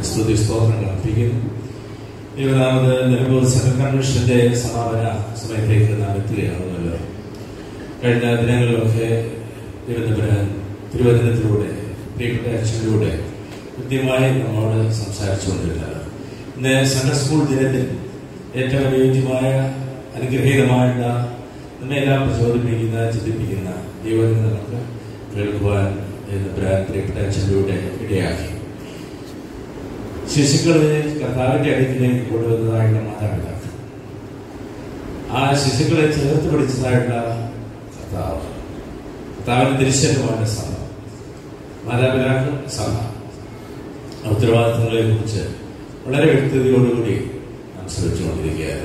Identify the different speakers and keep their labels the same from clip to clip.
Speaker 1: സ്തുതി സ്തോത്രങ്ങൾ അർപ്പിക്കുന്നു ഇരുപതാമത് നിലമ്പൂർ സെൻട്രൽ കൺവെൻഷന്റെ സമാപന സമയത്തേക്ക് നാം എത്തുകയാണല്ലോ കഴിഞ്ഞ ദിനങ്ങളിലൊക്കെ തിരുവനന്തപുരം തിരുവചനത്തിലൂടെ പ്രിയപ്പെട്ട അച്ഛനിലൂടെ കൃത്യമായി നമ്മോട് സംസാരിച്ചുകൊണ്ടിരുന്നത് ഇന്ന് സൺഡേ സ്കൂൾ ദിനത്തിൽ ഏറ്റവും അനുയോജ്യമായ അനുഗ്രഹീതമായുള്ള നമ്മെല്ലാം പ്രചോദിപ്പിക്കുന്ന ചിന്തിപ്പിക്കുന്ന ദൈവത്തിന് നമുക്ക് കേൾക്കുവാൻ തമ്പുരാൻ പ്രിയപ്പെട്ട അച്ഛനിലൂടെ ഇടയാക്കി ശിശുക്കളെ കർത്താവിന്റെ അടുക്കിലേക്ക് കൊണ്ടുവന്നതായിട്ടുള്ള മാതാപിതാക്കൾ ആ ശിശുക്കളെ ചേർത്ത് പിടിച്ചതായിട്ടുള്ള കർത്താവ് കർത്താവിന്റെ തിരിച്ചറിവാണ് സഭ മാതാപിതാക്കൾ സഭ ആ ഉത്തരവാദിത്തങ്ങളെ കുറിച്ച് വളരെ വ്യക്തതയോടുകൂടി നാം ശ്രമിച്ചുകൊണ്ടിരിക്കുകയായിരുന്നു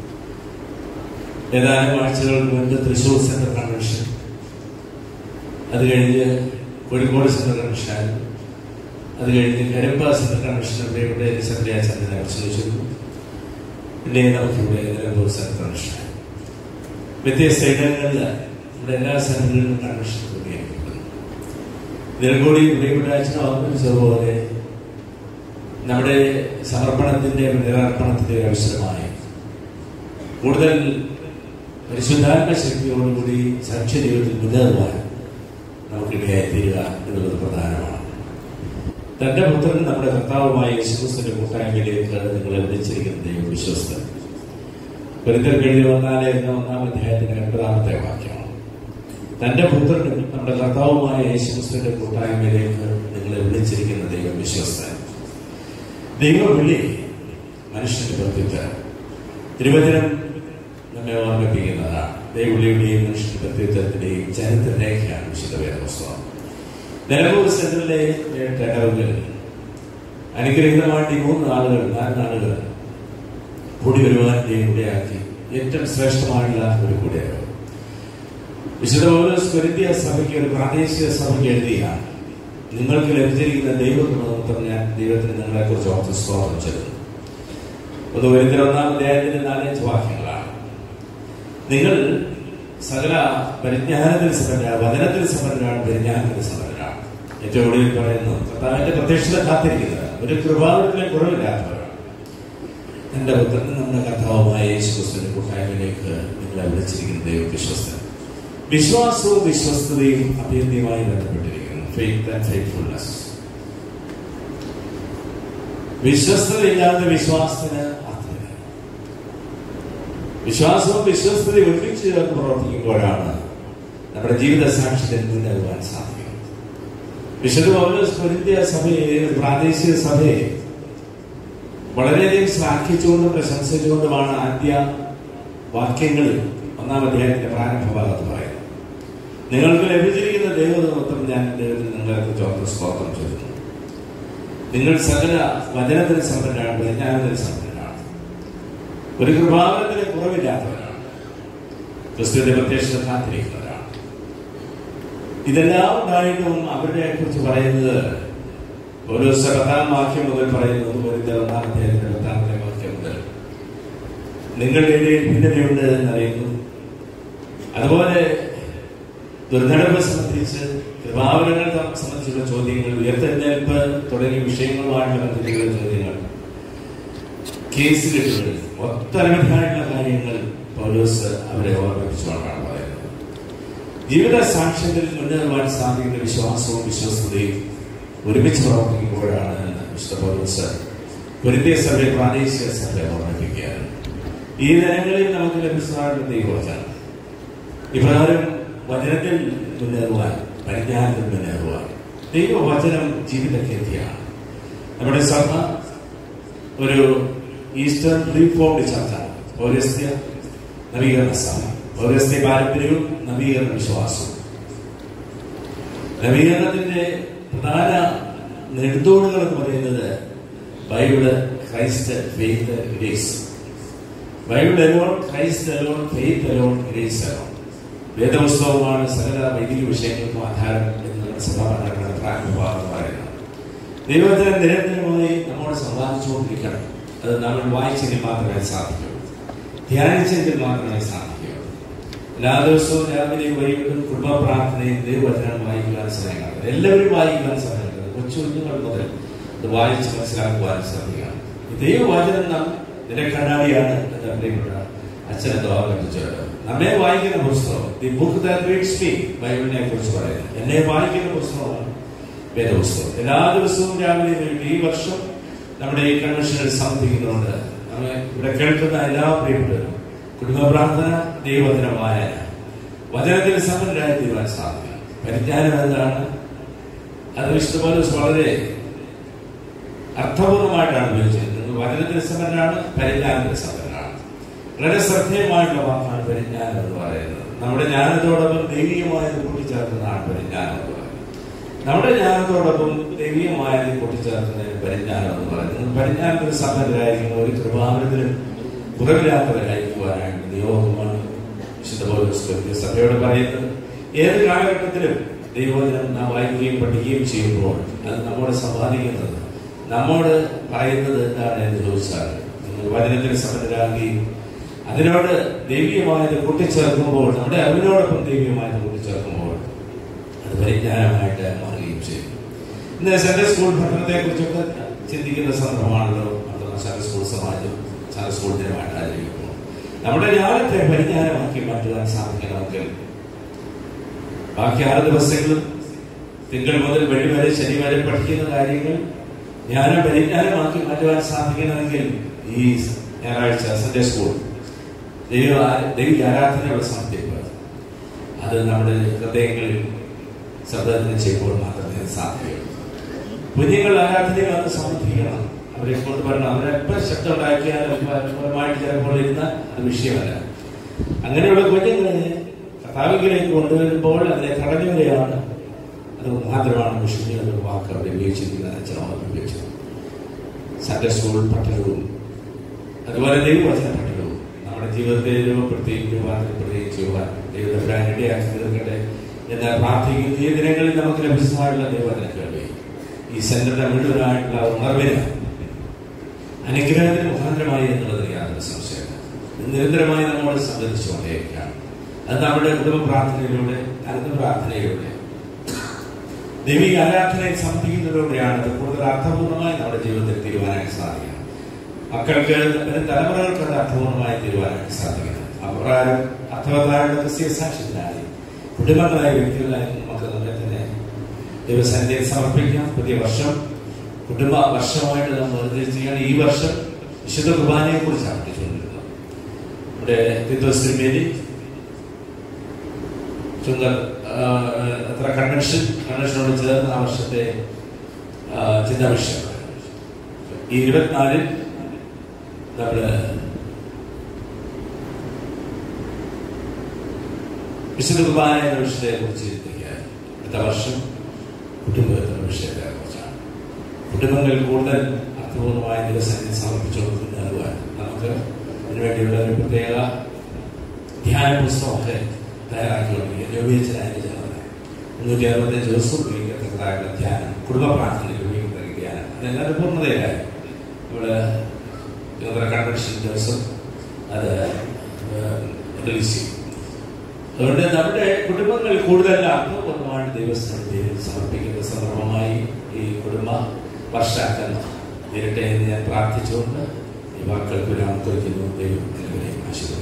Speaker 1: ഏതാനും ആഴ്ചകൾക്ക് മുൻപ് തൃശൂർ സെൻട്രൽ കൺവെൻഷൻ അത് കഴിഞ്ഞ് കോഴിക്കോട് സെൻട്രൽ കൺവെൻഷൻ അത് കഴിഞ്ഞ് കരമ്പ സെൻട്രൽ കൺവെൻഷൻ പ്രിയപ്പെട്ട സെക്രട്ടറി ചന്ദ്രനെ പ്രസംഗിച്ചിരുന്നു പിന്നെ നമുക്കിവിടെ നിലമ്പൂർ സെൻട്രൽ കൺവെൻഷൻ വ്യത്യസ്ത ഇടങ്ങളിൽ നമ്മുടെ എല്ലാ സെൻറ്ററുകളിലും കൺവെൻഷൻ ക്രമീകരിക്കപ്പെടുന്നു ഇതിൽ കൂടി പ്രിയപ്പെട്ട അച്ഛനും ഓർമ്മിച്ചതുപോലെ നമ്മുടെ സമർപ്പണത്തിന്റെ നിരാർപ്പണത്തിന്റെ അവസരമായി കൂടുതൽ പരിശുദ്ധാത്മ ശക്തിയോടുകൂടി സാക്ഷ്യ ജീവിതത്തിൽ മുന്നേറുവാൻ നമുക്കിടയായി തീരുക എന്നുള്ളത് പ്രധാനമാണ് തന്റെ പുത്രൻ നമ്മുടെ കർത്താവുമായ യേശുക്രിസ്തുവിന്റെ കൂട്ടായ്മയിലേക്ക് നിങ്ങളെ വിളിച്ചിരിക്കുന്ന ദൈവം വിശ്വസ്തൻ വെറുതെ എഴുതി വന്നാലേ എന്ന ഒന്നാം അധ്യായത്തിന്റെ എൺപതാമത്തെ വാക്യമാണ് തന്റെ പുത്രനും നമ്മുടെ കർത്താവുമായ യേശുക്രിസ്തുവിന്റെ കൂട്ടായ്മയിലേക്ക് നിങ്ങളെ വിളിച്ചിരിക്കുന്ന ദൈവം വിശ്വസ്തൻ ദൈവ വിളി മനുഷ്യന്റെ പ്രത്യുത്തരം തിരുവചനം നമ്മെ ഓർമ്മിപ്പിക്കുന്നതാണ് ദൈവവിളിയുടെയും മനുഷ്യന്റെ പ്രത്യുത്തരത്തിന്റെയും ചരിത്ര രേഖയാണ് വിശുദ്ധ വേദപുസ്തകം നിലമ്പൂർ സെന്ററിലെ ഇടവുകൾ അനുഗ്രഹീതമായിട്ട് ഈ മൂന്ന് നാളുകൾ നാല് നാളുകൾ കൂടി വരുവാൻ ദൈവമുടെയാക്കി ഏറ്റവും ശ്രേഷ്ഠമായിട്ടുള്ള ഒരു കൂടിയായിരുന്നു വിശുദ്ധ പൗലോസ് കൊരിന്ത്യ സഭയ്ക്ക് ഒരു പ്രാദേശിക സഭയ്ക്ക് എഴുതിയാണ് നിങ്ങൾക്ക് ലഭിച്ചിരിക്കുന്ന ദൈവം ഞാൻ ദൈവത്തിന് നിങ്ങളെ കുറിച്ച് ഓർത്ത് സ്തോത്രം ചെയ്തു അത് ഒരിക്കലും ഒന്നാം അധ്യായത്തിന്റെ നാലഞ്ച് വാക്യങ്ങളാണ് നിങ്ങൾ സകല പരിജ്ഞാനത്തിൽ സമ്പന്നരാണ് വചനത്തിൽ സമ്പന്നരാണ് പരിജ്ഞാനത്തിൽ സമ്പന്നരാണ് ഏറ്റവും ഒടുവിൽ പറയുന്നു കർത്താവിന്റെ പ്രത്യക്ഷത കാത്തിരിക്കുന്നത് ഒരു കൃപാവിലെ കുറവില്ലാത്തവരാണ് എന്റെ പുത്രന് നമ്മുടെ കർത്താവുമായ യേശുക്രിസ്തുവിന്റെ കൂട്ടായ്മയിലേക്ക് നിങ്ങളെ വിളിച്ചിരിക്കുന്ന ദൈവം വിശ്വസ്തൻ വിശ്വാസവും വിശ്വസ്തതയും അഭ്യന്തരമായി ബന്ധപ്പെട്ടിരിക്കുന്നു ഫെയ്ത്ത് ആൻഡ് ഫെയ്ത്ത്ഫുൾനെസ് വിശ്വസ്തതയില്ലാത്ത വിശ്വാസത്തിന് അർത്ഥമില്ല വിശ്വാസവും വിശ്വസ്തതയും ഒരുമിച്ച് ചേർന്ന് പ്രവർത്തിക്കുമ്പോഴാണ് നമ്മുടെ ജീവിത സാക്ഷ്യത്തിൽ മുന്നേറുവാൻ സാധിക്കുന്നത് വിശുദ്ധ പൗലോസ് കൊരിന്ത്യ സഭയെ ഒരു പ്രാദേശിക സഭയെ വളരെയധികം ശ്ലാഘിച്ചുകൊണ്ടും പ്രശംസിച്ചുകൊണ്ടുമാണ് ആദ്യ വാക്യങ്ങളിൽ ഒന്നാം അധ്യായത്തിന്റെ പ്രാരംഭ ഭാഗത്ത് പറയുന്നത് നിങ്ങൾക്ക് ലഭിച്ചിരിക്കുന്ന ദൈവതത്വം ഞാൻ ദൈവത്തിൽ നിങ്ങളെ കുറിച്ച് ഓർത്ത് സ്തോത്രം ചെയ്യുന്നു നിങ്ങൾ സകല വചനത്തിന് സമ്പന്നരാണ് വിജ്ഞാനത്തിന് സമ്പന്നരാണ് ഒരു കൃപാവനത്തിന് കുറവില്ലാത്തവരാണ് ക്രിസ്തുവിന്റെ പ്രത്യക്ഷത കാത്തിരിക്കുന്നവരാണ് ഇതെല്ലാം ഉണ്ടായിട്ടും അവരുടെ കുറിച്ച് പറയുന്നത് ഒരു പത്താം വാക്യം മുതൽ പറയുന്നത് ഒരു ഒന്നാം അധ്യായത്തിന്റെ പത്താമത്തെ വാക്യം മുതൽ നിങ്ങളുടെ ഇടയിൽ ഭിന്നതയുണ്ട് എന്നറിയുന്നു അതുപോലെ ദുർഘടനെ സംബന്ധിച്ച് കൃപാവനങ്ങൾ സംബന്ധിച്ചുള്ള ചോദ്യങ്ങൾ ഉയർത്തെഴുന്നേൽപ്പ് തുടങ്ങിയ വിഷയങ്ങളുമായിട്ടുള്ള ബന്ധത്തിലുള്ള ചോദ്യങ്ങൾ കേസ് കെട്ടുകൾ ഒട്ടനവധിയായിട്ടുള്ള കാര്യങ്ങൾ പൗലോസ് അവരെ ഓർമ്മിപ്പിച്ചുകൊണ്ടാണ് പറയുന്നത് ജീവിത സാക്ഷ്യത്തിൽ മുന്നേറുവാൻ സാധിക്കുന്ന വിശ്വാസവും വിശ്വസ്തതയും ഒരുമിച്ച് പ്രവർത്തിക്കുമ്പോഴാണ് വിശുദ്ധ പൗലോസ് പൊരുത്തിയ സഭയെ പ്രാദേശിക സഭയെ ഓർമ്മിപ്പിക്കുകയാണ് ഈ ദിനങ്ങളിൽ നമുക്ക് ലഭിച്ചതായിട്ടുള്ള ദൈവവചനം ഇപ്രകാരം വചനത്തിൽ മുന്നേറുവാൻ പരിജ്ഞാനത്തിൽ മുന്നേറുവാൻ ദൈവവചനം ജീവിതക്കെത്തിയാണ് നമ്മുടെ സഭ ഒരു ഈസ്റ്റേൺ റീഫോംഡ് ചർച്ചാണ് പൗരസ്ത്യ നവീകരണ സഭ പൗരസ്ത്യ പാരമ്പര്യവും നവീകരണ വിശ്വാസവും നവീകരണത്തിന്റെ പ്രധാന നെടുതോടുകൾ എന്ന് പറയുന്നത് Bible Christ faith grace Bible alone Christ alone faith alone grace alone വേദപുസ്തകമാണ് സകല വൈദിക വിഷയങ്ങൾക്കും ആധാരം എന്ന് സഭാഭരണങ്ങളുടെ പ്രാരംഭഭാഗം പറയുന്നത് ദൈവത്തിന് നിരന്തരമായി നമ്മോട് സംവാദിച്ചുകൊണ്ടിരിക്കണം അത് നമ്മൾ വായിച്ചെങ്കിൽ മാത്രമേ സാധിക്കൂ ധ്യാനിച്ചെങ്കിൽ മാത്രമേ സാധിക്കൂ എല്ലാ ദിവസവും രാവിലെ വൈകിട്ടും കുടുംബ പ്രാർത്ഥനയും ദൈവവചനം വായിക്കുവാൻ സമയം കണ്ടത് എല്ലാവരും വായിക്കുവാൻ സമയം കണ്ടത് കൊച്ചു കുഞ്ഞുങ്ങൾ മുതൽ അത് വായിച്ച് മനസ്സിലാക്കുവാനും ശ്രദ്ധിക്കണം ഈ ദൈവവചനം നാം നിന്റെ കണ്ണാടിയാണ് എന്ന പ്രിയപ്പെട്ട അച്ഛനെ ദോഹരിച്ചത് നമ്മെ വായിക്കുന്ന പുസ്തകം the book that reads me ബൈബിളിനെ കുറിച്ച് പറയുന്നത് എന്നെ വായിക്കുന്ന പുസ്തകമാണ് വേദപുസ്തകം എല്ലാ ദിവസവും രാവിലെ എഴുന്നേറ്റ് ഈ വർഷം നമ്മുടെ ഈ കൺവെൻഷനിൽ സമർപ്പിക്കുന്നുണ്ട് നമ്മെ ഇവിടെ കേൾക്കുന്ന എല്ലാ പ്രിയപ്പെട്ടവരും കുടുംബ പ്രാർത്ഥന ദൈവവചന വായന വചനത്തിൽ സമ്പന്നരായി തീരുവാൻ സാധിക്കും പരിജ്ഞാനം എന്താണ് അത് വിശുദ്ധ വളരെ അർത്ഥപൂർണമായിട്ടാണ് ഉപയോഗിച്ചിരിക്കുന്നത് വചനത്തിന് സമ്പന്നനാണ് പരിജ്ഞാനത്തിന് സമ്പന്നനാണ് വളരെ ശ്രദ്ധേയമായിട്ടുള്ള വാക്കാണ് പരിജ്ഞാനം എന്ന് പറയുന്നത് നമ്മുടെ ജ്ഞാനത്തോടൊപ്പം ദൈവികമായത് കൂട്ടിച്ചേർക്കുന്നതാണ് പരിജ്ഞാനം എന്ന് പറയുന്നത് നമ്മുടെ ജ്ഞാനത്തോടൊപ്പം ദൈവികമായത് കൂട്ടിച്ചേർക്കുന്നതിന് പരിജ്ഞാനം എന്ന് പറയുന്നത് പരിജ്ഞാനത്തിന് സമ്പന്നരായിരിക്കുന്ന ഒരു കൃപാവനത്തിലും കുറവില്ലാത്തവരായിരിക്കുവാനായിട്ട് നിയോഗമാണ് വിശുദ്ധ പൗരസ്കൃത്യ സഭയോട് പറയുന്നത് ഏത് കാലഘട്ടത്തിലും ദൈവവചനം നാം വായിക്കുകയും പഠിക്കുകയും ചെയ്യുമ്പോൾ അത് നമ്മോട് സമ്പാദിക്കുന്നത് നമ്മോട് പറയുന്നത് എന്താണ് എന്ന് ചോദിച്ചാൽ നിങ്ങൾ വചനത്തിന് സമ്പന്നരാകുകയും അതിനോട് ദൈവീയമായത് കൂട്ടിച്ചേർക്കുമ്പോൾ നമ്മുടെ അറിവിനോടൊപ്പം ദൈവീയമായത് കൂട്ടിച്ചേർക്കുമ്പോൾ അത് പരിജ്ഞാനമായിട്ട് മാറുകയും ചെയ്യും ഇന്ന് സെൻട്രൽ സ്കൂൾ പഠനത്തെ കുറിച്ചൊക്കെ ചിന്തിക്കുന്ന സന്ദർഭമാണല്ലോ നമ്മുടെ സെൻട്രൽ സ്കൂൾ സമാജം സെൻട്രൽ സ്കൂൾ ദിനമായിട്ട് ആചരിക്കുമ്പോൾ നമ്മുടെ ജ്ഞാനത്തെ പരിജ്ഞാനമാക്കി മാറ്റുവാൻ സാധിക്കണമെങ്കിൽ ബാക്കി ആറ് ദിവസങ്ങളും തിങ്കൾ മുതൽ വെള്ളി വരെ ശനി വരെ പഠിക്കുന്ന കാര്യങ്ങൾ ജ്ഞാനം പരിജ്ഞാനമാക്കി മാറ്റുവാൻ സാധിക്കണമെങ്കിൽ ഈ ഞായറാഴ്ച സൺഡേ സ്കൂൾ ദൈവ ദൈവിക ആരാധനയുടെ സമർപ്പിക്കുക അത് നമ്മുടെ ഹൃദയങ്ങളിൽ ശബ്ദത്തിന് ചെയ്യുമ്പോൾ മാത്രമേ അത് സാധിക്കുകയുള്ളൂ കുഞ്ഞുങ്ങൾ ആരാധനയിൽ അത് സമർപ്പിക്കണം അവരെ കൊണ്ട് പറയണം അവരെ എപ്പോൾ ശബ്ദം ഉണ്ടാക്കിയാലും പരമായിട്ട് ചിലപ്പോൾ ഇരുന്ന അത് വിഷയമല്ല അങ്ങനെയുള്ള കുഞ്ഞുങ്ങളെ കർത്താവിലേക്ക് കൊണ്ടുവരുമ്പോൾ അതിനെ തടഞ്ഞവരെയാണ് അത് മാത്രമാണ് മുസ്ലിം എന്നൊരു വാക്ക് അവിടെ ഉപയോഗിച്ചിരിക്കുന്നത് അച്ഛനമ്മ ഉപയോഗിച്ചത് സൺഡേ സ്കൂൾ പഠനവും അതുപോലെ ദൈവവചന പഠനവും നമ്മുടെ ജീവിതത്തെ രൂപപ്പെടുത്തുകയും രൂപാന്തരപ്പെടുകയും ചെയ്യുവാൻ ദൈവത്തെ ഇടയാക്കി തീർക്കട്ടെ എന്ന് പ്രാർത്ഥിക്കുന്ന ഈ ദിനങ്ങളിൽ നമുക്ക് ലഭ്യമായിട്ടുള്ള ദൈവവചന കേൾവി ഈ സെന്ററിന്റെ മുഴുവനായിട്ടുള്ള ഉണർവിന് അനുഗ്രഹത്തിന് മുഖാന്തരമായി എന്നുള്ളതിൽ യാതൊരു സംശയമില്ല ഇത് നിരന്തരമായി നമ്മോട് സംബന്ധിച്ചുകൊണ്ടേയിരിക്കുകയാണ് അത് നമ്മുടെ കുടുംബ പ്രാർത്ഥനയിലൂടെ അനന്ത പ്രാർത്ഥനയിലൂടെ ദൈവിക ആരാധനയെ സമർപ്പിക്കുന്നതിലൂടെയാണ് അത് കൂടുതൽ അർത്ഥപൂർണ്ണമായി നമ്മുടെ ജീവിതത്തിൽ തീരുവാനായിട്ട് സാധിക്കുന്നത് മക്കൾക്ക് വരും തലമുറകൾക്ക് അത് അർത്ഥപൂർണ്ണമായി തീരുവാനായിട്ട് സാധിക്കുന്നത് അപ്രകാരം അർത്ഥവത്തായുള്ള ക്രിസ്തീയ സാക്ഷ്യത്തിനായി കുടുംബങ്ങളായ വ്യക്തികളായി നമുക്ക് നമ്മെ തന്നെ ദൈവസന്നിധിയിൽ സമർപ്പിക്കാം പുതിയ വർഷം കുടുംബ വർഷമായിട്ട് നാം വേർതിരിച്ചിരിക്കുകയാണ് ഈ വർഷം വിശുദ്ധ കുർബാനയെ കുറിച്ചാണ് പഠിച്ചുകൊണ്ടിരുന്നത് ഇവിടെ തിരുവസ്തിരിമേലി ചുങ്കർ അത്ര കൺവെൻഷൻ കൺവെൻഷനോട് ചേർന്ന് ആ വർഷത്തെ ചിന്താ വിഷയം ഈ ഇരുപത്തിനാലിൽ നമ്മള് വിശുദ്ധ കുർബാന എന്ന വിഷയത്തെ കുറിച്ച് ചിന്തിക്കുകയാണ് അടുത്ത വർഷം കുടുംബ എന്ന വിഷയത്തെ കുറിച്ചാണ് കുടുംബങ്ങൾ കൂടുതൽ അർത്ഥപൂർണമായ ദിവസത്തിൽ സമർപ്പിച്ചുകൊണ്ട് മുന്നേറുവാൻ നമുക്ക് അതിനുവേണ്ടിയുള്ള ഒരു പ്രത്യേക ധ്യാന പുസ്തകമൊക്കെ തയ്യാറാക്കിക്കൊണ്ടിരിക്കുക രൂപീകരിച്ചതിനായിട്ട് ചേർന്നത് മുന്നൂറ്റി അറുപത്തഞ്ച് ദിവസം ഉപയോഗിക്കത്തക്കതായുള്ള ധ്യാനം കുടുംബ പ്രാർത്ഥന രൂപീകരിക്കുന്ന ധ്യാനം അതെല്ലാം പൂർണ്ണതയിലായി ഇവിടെ യുവതര കൺവെൻഷൻ ദിവസം അത് റിലീസ് ചെയ്യും അതുകൊണ്ട് നമ്മുടെ കുടുംബങ്ങൾ കൂടുതൽ അർത്ഥപൂർണ്ണമായിട്ട് ദൈവസ്ഥാനത്തിൽ സമർപ്പിക്കുന്ന സന്ദർഭമായി ഈ കുടുംബ വർഷാക്കം നേരിട്ടെ എന്ന് ഞാൻ പ്രാർത്ഥിച്ചുകൊണ്ട് ഈ വാക്കുകൾക്ക് വിരാമം കുറിക്കുന്നു ദൈവം എല്ലാവരെയും ആശീർവദിക്കും